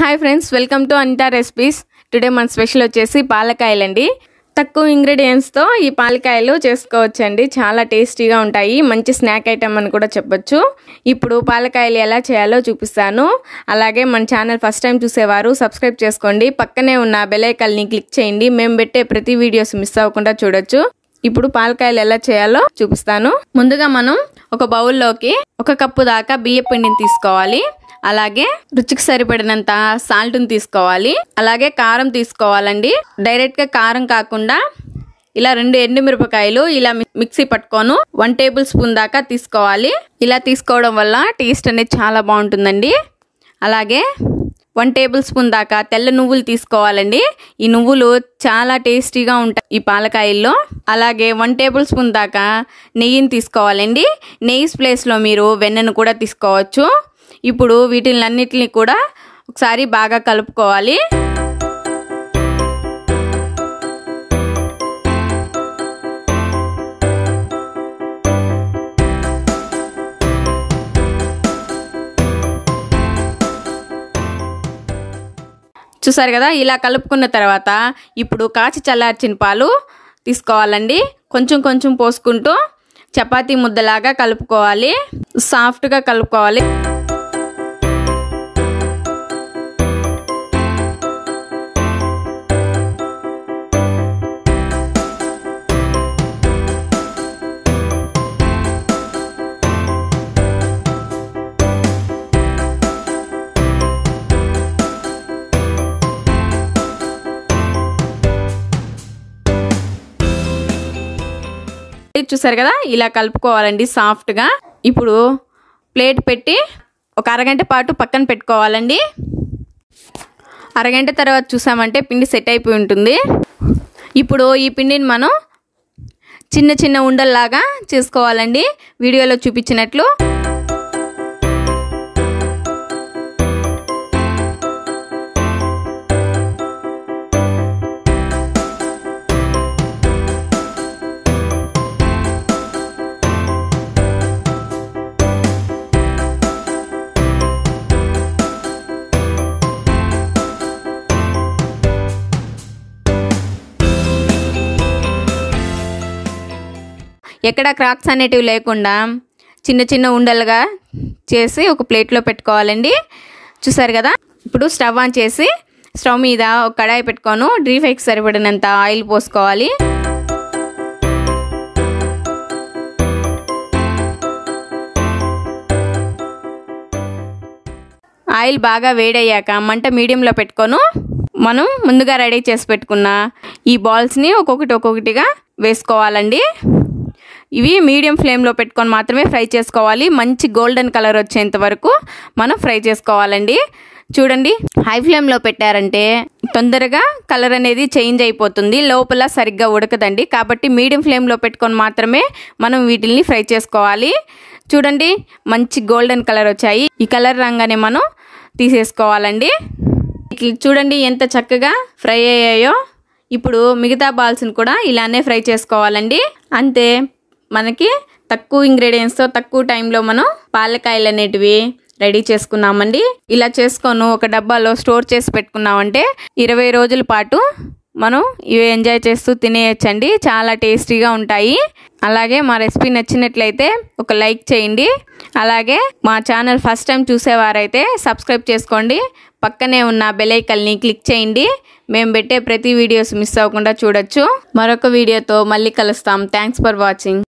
hi friends welcome to Anitha recipes today మన special వచ్చేసి పాలకాయలండి తక్కువ ఇంగ్రీడియంట్స్తో ఈ పాలకాయలు చేసుకోవచ్చండి చాలా టేస్టీగా ఉంటాయి మంచి స్నాక్ ఐటమ్ అని కూడా చెప్పొచ్చు ఇప్పుడు పాలకాయలు ఎలా చేయాలో చూపిస్తాను అలాగే మన ఛానల్ ఫస్ట్ టైం చూసేవారు సబ్స్క్రైబ్ చేసుకోండి పక్కనే ఉన్న బెల్ ఐకాన్ని క్లిక్ చేయండి మేము పెట్టే ప్రతి వీడియోస్ మిస్ అవ్వకుండా చూడొచ్చు ఇప్పుడు పాలకాయలు ఎలా చేయాలో చూపిస్తాను ముందుగా మనం ఒక బౌల్లోకి ఒక కప్పు దాకా బియ్య పిండిని తీసుకోవాలి అలాగే రుచికి సరిపడినంత సాల్ట్ని తీసుకోవాలి అలాగే కారం తీసుకోవాలండి డైరెక్ట్గా కారం కాకుండా ఇలా రెండు ఎండుమిరపకాయలు ఇలా మిక్సీ పట్టుకోను వన్ టేబుల్ స్పూన్ దాకా తీసుకోవాలి ఇలా తీసుకోవడం వల్ల టేస్ట్ అనేది చాలా బాగుంటుందండి అలాగే వన్ టేబుల్ స్పూన్ దాకా తెల్ల నువ్వులు తీసుకోవాలండి ఈ నువ్వులు చాలా టేస్టీగా ఉంటాయి ఈ పాలకాయల్లో అలాగే వన్ టేబుల్ స్పూన్ దాకా నెయ్యిని తీసుకోవాలండి నెయ్యి ప్లేస్లో మీరు వెన్నను కూడా తీసుకోవచ్చు ఇప్పుడు వీటిలన్నిటిని కూడా ఒకసారి బాగా కలుపుకోవాలి చూసారు కదా ఇలా కలుపుకున్న తర్వాత ఇప్పుడు కాచి చల్లార్చిన పాలు తీసుకోవాలండి కొంచెం కొంచెం పోసుకుంటూ చపాతీ ముద్దలాగా కలుపుకోవాలి సాఫ్ట్గా కలుపుకోవాలి చూసారు కదా ఇలా కలుపుకోవాలండి సాఫ్ట్గా ఇప్పుడు ప్లేట్ పెట్టి ఒక అరగంట పాటు పక్కన పెట్టుకోవాలండి అరగంట తర్వాత చూసామంటే పిండి సెట్ అయిపోయి ఉంటుంది ఇప్పుడు ఈ పిండిని మనం చిన్న చిన్న ఉండల్లాగా చేసుకోవాలండి వీడియోలో చూపించినట్లు ఎక్కడ క్రాక్స్ అనేటివి లేకుండా చిన్న చిన్న ఉండలుగా చేసి ఒక ప్లేట్లో పెట్టుకోవాలండి చూసారు కదా ఇప్పుడు స్టవ్ ఆన్ చేసి స్టవ్ మీద ఒక కడాయి పెట్టుకోను డ్రీ ఫ్రైకి సరిపడినంత ఆయిల్ పోసుకోవాలి ఆయిల్ బాగా వేడయ్యాక మంట మీడియంలో పెట్టుకోను మనం ముందుగా రెడీ చేసి పెట్టుకున్న ఈ బాల్స్ని ఒక్కొక్కటి ఒక్కొక్కటిగా వేసుకోవాలండి ఇవి మీడియం ఫ్లేమ్లో పెట్టుకొని మాత్రమే ఫ్రై చేసుకోవాలి మంచి గోల్డెన్ కలర్ వచ్చేంత వరకు మనం ఫ్రై చేసుకోవాలండి చూడండి హై ఫ్లేమ్లో పెట్టారంటే తొందరగా కలర్ అనేది చేంజ్ అయిపోతుంది లోపల సరిగ్గా ఉడకదండి కాబట్టి మీడియం ఫ్లేమ్లో పెట్టుకొని మాత్రమే మనం వీటిని ఫ్రై చేసుకోవాలి చూడండి మంచి గోల్డెన్ కలర్ వచ్చాయి ఈ కలర్ రంగానే మనం తీసేసుకోవాలండి చూడండి ఎంత చక్కగా ఫ్రై అయ్యాయో ఇప్పుడు మిగతా బాల్స్ని కూడా ఇలానే ఫ్రై చేసుకోవాలండి అంతే మనకి తక్కువ ఇంగ్రీడియంట్స్తో తక్కువ టైంలో మనం పాలకాయలు అనేటివి రెడీ చేసుకున్నామండి ఇలా చేసుకొని ఒక డబ్బాలో స్టోర్ చేసి పెట్టుకున్నామంటే ఇరవై రోజుల పాటు మనం ఇవి ఎంజాయ్ చేస్తూ తినేయచ్చండి చాలా టేస్టీగా ఉంటాయి అలాగే మా రెసిపీ నచ్చినట్లయితే ఒక లైక్ చేయండి అలాగే మా ఛానల్ ఫస్ట్ టైం చూసేవారైతే సబ్స్క్రైబ్ చేసుకోండి పక్కనే ఉన్న బెలైకల్ని క్లిక్ చేయండి మేము పెట్టే ప్రతి వీడియోస్ మిస్ అవ్వకుండా చూడొచ్చు మరొక వీడియోతో మళ్ళీ కలుస్తాం థ్యాంక్స్ ఫర్ వాచింగ్